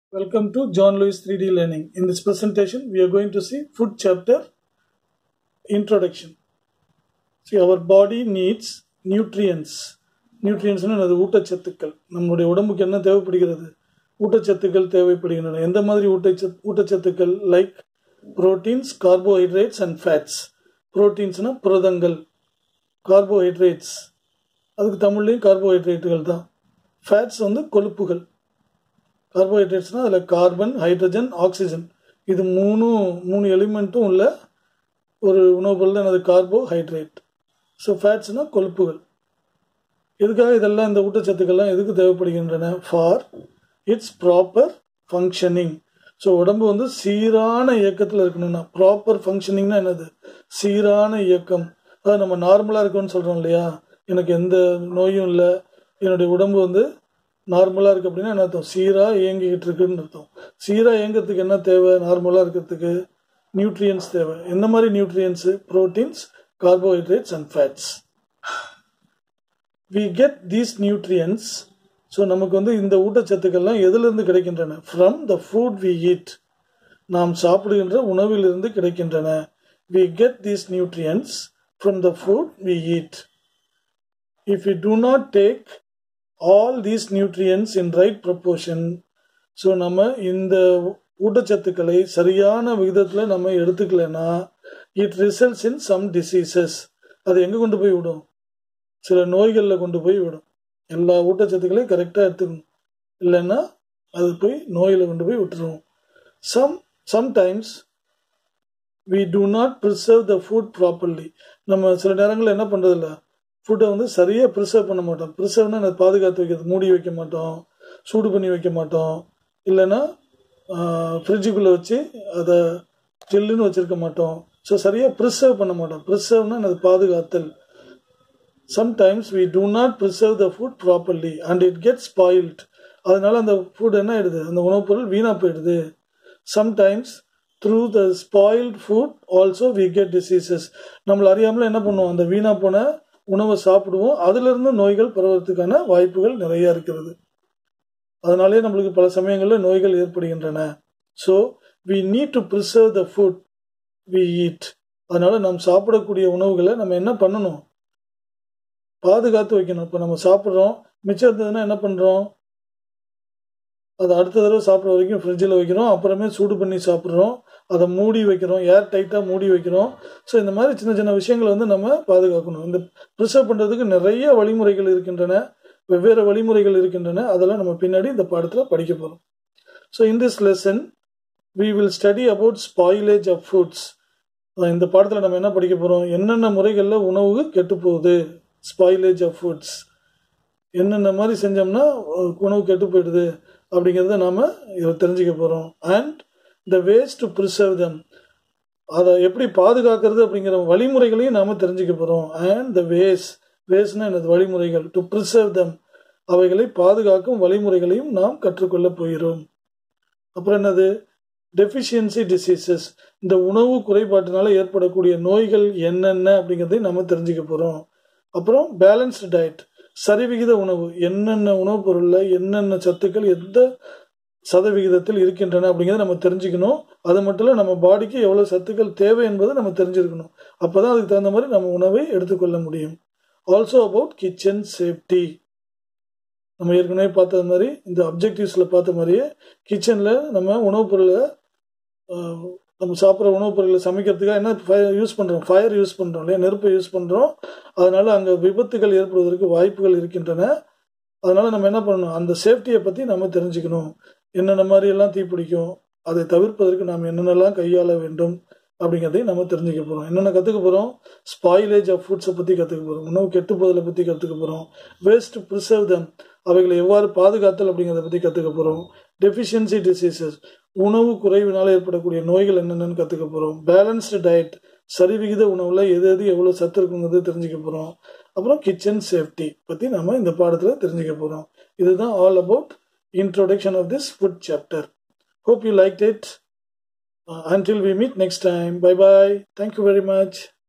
Welcome to John Lewis 3D Learning. In this presentation, we are going to see food chapter introduction. See, our body needs nutrients. நியூட்ரியன்ஸ்னு அது ஊட்டச்சத்துக்கள் நம்மளுடைய உடம்புக்கு என்ன தேவைப்படுகிறது ஊட்டச்சத்துக்கள் தேவைப்படுகின்றன எந்த மாதிரி ஊட்டச்சத் ஊட்டச்சத்துக்கள் like proteins carbohydrates and fats புரோட்டீன்ஸ்னால் புரதங்கள் கார்போஹைட்ரேட்ஸ் அதுக்கு தமிழ்லேயும் கார்போஹைட்ரேட்டுகள் தான் ஃபேட்ஸ் வந்து கொழுப்புகள் கார்போஹைட்ரேட்ஸ்னால் அதில் கார்பன் ஹைட்ரஜன் ஆக்சிஜன் இது மூணும் மூணு எலிமெண்ட்டும் உள்ள ஒரு உணவுப் பொருள் தான் அது கார்போஹைட்ரேட் ஸோ ஃபேட்ஸ்னால் கொழுப்புகள் எதுக்காக இதெல்லாம் இந்த ஊட்டச்சத்துக்கள்லாம் எதுக்கு தேவைப்படுகின்றன for its proper functioning so உடம்பு வந்து சீரான இயக்கத்தில் இருக்கணும்னா ப்ராப்பர் ஃபங்க்ஷனிங்னா என்னது சீரான இயக்கம் அதாவது நம்ம நார்மலாக இருக்கோம்னு சொல்கிறோம் இல்லையா எனக்கு எந்த நோயும் இல்லை என்னுடைய உடம்பு வந்து நார்மலாக இருக்குது அப்படின்னா என்ன அர்த்தம் சீராக இயங்கிக்கிட்டு இருக்குன்னு அர்த்தம் சீராக இயங்கிறதுக்கு என்ன தேவை நார்மலாக இருக்கிறதுக்கு நியூட்ரியன்ஸ் தேவை எந்த மாதிரி nutrients proteins carbohydrates and fats we get these nutrients so நமக்கு வந்து இந்த ஊட்டச்சத்துக்கள்லாம் எதிலிருந்து கிடைக்கின்றன from the food we eat நாம் சாப்பிடுகின்ற உணவிலிருந்து கிடைக்கின்றன we get these nutrients from the food we eat if you do not take all these nutrients in right proportion so நம்ம இந்த ஊட்டச்சத்துக்களை சரியான விகிதத்தில் நம்ம எடுத்துக்கலைன்னா it results in some diseases அது எங்கே கொண்டு போய் விடும் சில நோய்களில் கொண்டு போய் விடும் எல்லா ஊட்டச்சத்துக்களையும் கரெக்டாக எடுத்துக்கணும் இல்லைன்னா அது போய் நோயில் கொண்டு போய் விட்டுருவோம் some sometimes we do not preserve the food properly நம்ம சில நேரங்களில் என்ன பண்ணுறதில்ல ஃபுட்டை வந்து சரியாக ப்ரிசர்வ் பண்ண மாட்டோம் ப்ரிசர்வ்னா அதை பாதுகாத்து வைக்கிறது மூடி வைக்க மாட்டோம் சூடு பண்ணி வைக்க மாட்டோம் இல்லைன்னா ஃப்ரிட்ஜுக்குள்ளே வச்சு அதை ஜில்லுன்னு வச்சுருக்க மாட்டோம் ஸோ சரியாக ப்ரிசர்வ் பண்ண மாட்டோம் ப்ரிசர்வ்னா அது பாதுகாத்தல் sometimes we do not preserve the food properly and it get spoiled அதனால அந்த ஃபுட் என்ன ஆயிடுது அந்த உணவுப் பொருள் வீணாக போயிடுது sometimes through the spoiled food also we get diseases நம்மளை அறியாமல் என்ன பண்ணுவோம் அந்த வீணாக போன உணவை சாப்பிடுவோம் அதிலிருந்து நோய்கள் பரவறதுக்கான வாய்ப்புகள் நிறைய இருக்கிறது அதனாலே நம்மளுக்கு பல சமயங்களில் நோய்கள் ஏற்படுகின்றன so we need to preserve the food we eat அதனால நாம் சாப்பிடக்கூடிய உணவுகளை நம்ம என்ன பண்ணணும் பாதுகாத்து வைக்கணும் இப்போ நம்ம சாப்பிட்றோம் மிச்சம் இருந்ததுன்னா என்ன பண்ணுறோம் அதை அடுத்த தடவை சாப்பிட்ற வரைக்கும் ஃப்ரிட்ஜில் வைக்கிறோம் அப்புறமே சூடு பண்ணி சாப்பிட்றோம் அதை மூடி வைக்கிறோம் ஏர் டைட்டாக மூடி வைக்கிறோம் ஸோ இந்த மாதிரி சின்ன சின்ன விஷயங்களை வந்து நம்ம பாதுகாக்கணும் இந்த ப்ரிசர்வ் பண்ணுறதுக்கு நிறைய வழிமுறைகள் இருக்கின்றன வெவ்வேறு வழிமுறைகள் இருக்கின்றன அதெல்லாம் நம்ம பின்னாடி இந்த பாடத்தில் படிக்க போகிறோம் so in this lesson we will study about spoilage of foods இந்த பாடத்தில் நம்ம என்ன படிக்க போகிறோம் என்னென்ன முறைகளில் உணவு கெட்டு போகுது ஸ்பாயிலேஜ் ஆஃப் ஃபுட்ஸ் என்னென்ன மாதிரி செஞ்சோம்னா உணவு கெட்டு போயிடுது அப்படிங்கிறத நாம் இதை தெரிஞ்சுக்க போகிறோம் and the ways to preserve them அதை எப்படி பாதுகாக்கிறது அப்படிங்கிற வழிமுறைகளையும் நாம் தெரிஞ்சுக்க போகிறோம் அண்ட் த வேஸ் வேஸ்னா எனது வழிமுறைகள் டு ப்ரிசர்வ் தம் அவைகளை பாதுகாக்கும் வழிமுறைகளையும் நாம் கற்றுக்கொள்ள போகிறோம் அப்புறம் என்னது டெஃபிஷியன்சி டிசீசஸ் இந்த உணவு குறைபாட்டினால ஏற்படக்கூடிய நோய்கள் என்னென்ன அப்படிங்கிறதையும் நம்ம தெரிஞ்சுக்க போகிறோம் அப்புறம் பேலன்ஸ்டு டயட் சரிவிகித உணவு என்னென்ன உணவுப் பொருளில் என்னென்ன சத்துக்கள் எந்த சதவிகிதத்தில் இருக்கின்றன அப்படிங்கிறத நம்ம தெரிஞ்சுக்கணும் அது மட்டும் இல்லை நம்ம பாடிக்கு எவ்வளோ சத்துக்கள் தேவை என்பதை நம்ம தெரிஞ்சிருக்கணும் அப்போ தான் அதுக்கு தகுந்த மாதிரி நம்ம உணவை எடுத்துக்கொள்ள முடியும் ஆல்சோ அபவுட் கிச்சன் சேஃப்டி நம்ம ஏற்கனவே பார்த்தது மாதிரி இந்த அப்ஜெக்டிவ்ஸில் பார்த்த மாதிரியே கிச்சனில் நம்ம உணவுப் பொருளை நம்ம சாப்பிட்ற உணவுப் பொருட்களை சமைக்கிறதுக்காக என்ன ஃபயர் யூஸ் பண்ணுறோம் ஃபயர் யூஸ் பண்ணுறோம் இல்லையா நெருப்பை யூஸ் பண்ணுறோம் அதனால் அங்கே விபத்துகள் ஏற்படுவதற்கு வாய்ப்புகள் இருக்கின்றன அதனால் நம்ம என்ன பண்ணணும் அந்த சேஃப்டியை பற்றி நம்ம தெரிஞ்சுக்கணும் என்னென்ன மாதிரியெல்லாம் தீப்பிடிக்கும் அதை தவிர்ப்பதற்கு நாம் என்னென்னலாம் கையாள வேண்டும் அப்படிங்கிறதையும் நம்ம தெரிஞ்சுக்க போகிறோம் என்னென்ன கற்றுக்க போகிறோம் ஸ்பாயிலேஜ் ஆஃப் ஃபுட்ஸை பற்றி கற்றுக்க போகிறோம் உணவு கெட்டு போதலை பற்றி கற்றுக்க போகிறோம் வேஸ்ட் ப்ரிசர்வ் தம் அவைகளை எவ்வாறு பாதுகாத்தல் அப்படிங்கிறத பற்றி கற்றுக்க போகிறோம் டெஃபிஷியன்சி டிசீசஸ் உணவு குறைவினால் ஏற்படக்கூடிய நோய்கள் என்னென்னு கற்றுக்க போகிறோம் பேலன்ஸ்டு டயட் சரிவிகித உணவில் எது எது எவ்வளோ சத்து இருக்குங்கிறது தெரிஞ்சுக்க போகிறோம் அப்புறம் கிச்சன் சேஃப்டி பற்றி நம்ம இந்த பாடத்தில் தெரிஞ்சுக்க போகிறோம் இதுதான் all about introduction of this food chapter hope you like it until we meet next time bye bye thank you very much